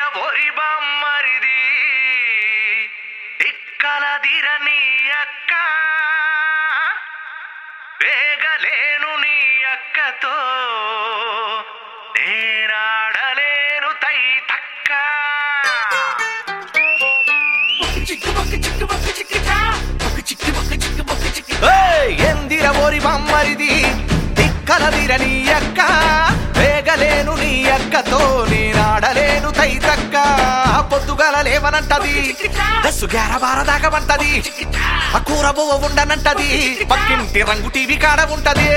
ఒరి బమ్మరిది ఇక్కలదిర నీ అక్క వేగలేను నీ అక్కతో నేనాడలేను తై తక్క ఏయ్, ఎందిర ఓరి బమ్మరిది తిక్కలదిర నీ అక్క వేగలేను నీ అక్కతో నేనాడలేను తై తక్క పొద్దుగల లేవనంటది దస్సు గ్యార బారదాకమంటది ఆ కూర బువ్వ ఉండనంటది పక్కింటి రంగు టీవీ కాడ ఉంటది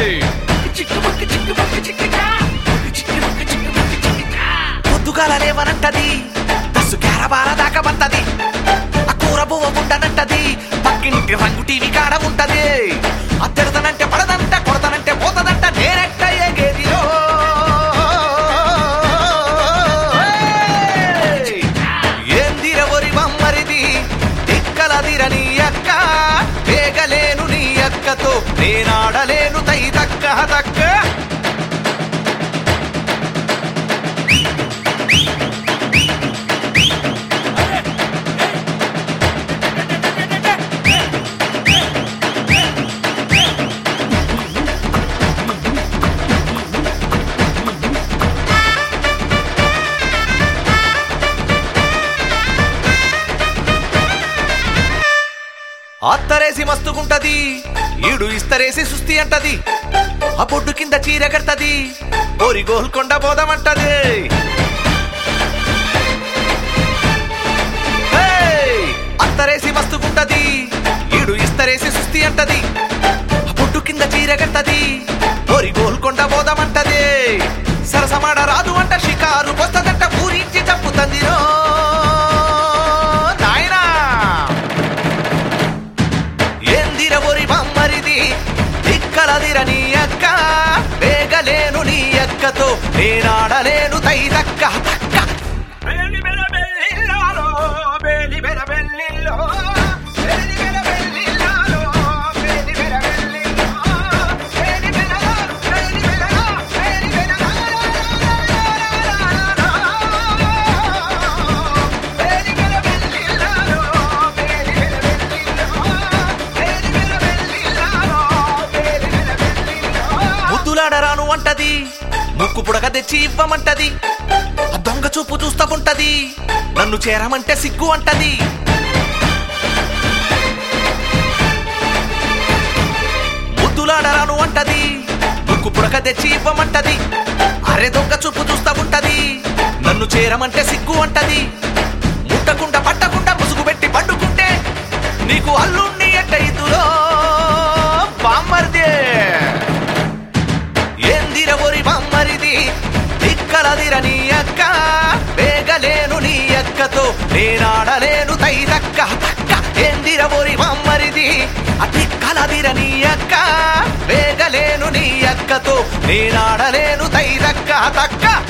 పొద్దుగల లేవనంటది దస్సు గ్యార బారదాకమంటది ఆ కూర బువ్వ ఉండనంటది పక్కింటి రంగు టీవీ కాడ ఉంటది అత్తెడతనంటే పడదంట కొడతనంటే పోతదంట నేనెట్ట ఎగేదిరో ఏందిర ఒరి బమ్మరిది తిక్కలదిర నీ అక్క వేగలేను నీ అక్కతో నేనాడలేను తై తక్క తక్క అత్తరేసి మస్తుగుంటది ఈడు ఇస్తరేసి సుస్తి అంటది ఆ పొడ్డు కింద చీర కడతది ఓరి గోల్కొండ బోధమంటది ఏయ్! అత్తరేసి మస్తుగుంటది ఈడు ఇస్తరేసి సుస్తి అంటది ఆ పొడ్డు కింద చీర కడతది ఓరి గోల్కొండ బోధమంటది సరసమాడ రాదు అంట షికారు వస్తదంట ఊరించి చంపుతందిరో నాయనా ఏందిర ఒరి బమ్మరిది దిక్కలదిర నీ అక్క వేగలేను నీ అక్కతో నేనాడలేను తై తక్క తక్క బెల్లి బెల బెల్లిల్లాలో, బెల్లి బెల బెల్లిల్లో, బెల్లి బెల బెల్లిల్లాలో, బెల్లి బెల బెల్లిల్లో, బెల్లి బెలలో, బెల్లి బెలలో, బెల్లి బెలలో, బెల్లి బెల బెల్లిల్లాలో, బెల్లి బెల బెల్లిల్లో, బెల్లి బెల బెల్లిల్లాలో, బెల్లి బెల బెల్లిల్లో. ముద్దులాడరాను అంటది ముక్కు పుడక తెచ్చి ఇవ్వమంటది ఆ దొంగ చూపు చూస్తా ఉంటది నన్ను చేరమంటే సిగ్గు అంటది ముద్దులాడరాను అంటది ముక్కు పుడక తెచ్చి ఇవ్వమంటది అరే దొంగ చూపు చూస్తా ఉంటది నన్ను చేరమంటే సిగ్గు అంటది ముట్టకుండా పట్టకుండా ముసుగు పెట్టి పండుకుంటే నీకు అల్లుణ్ణి ఎట్ట ఇదులో బామ్మర్దే ఏందిర ఒరి బమ్మరిది దిక్కలదిర నీ అక్క వేగలేను నీ అక్కతో నేనాడలేను తై తక్క తక్క ఏందిర ఒరి బమ్మరిది అతిక్కలదిర నీ అక్క వేగలేను నీ అక్కతో నేనాడలేను తై తక్క తక్క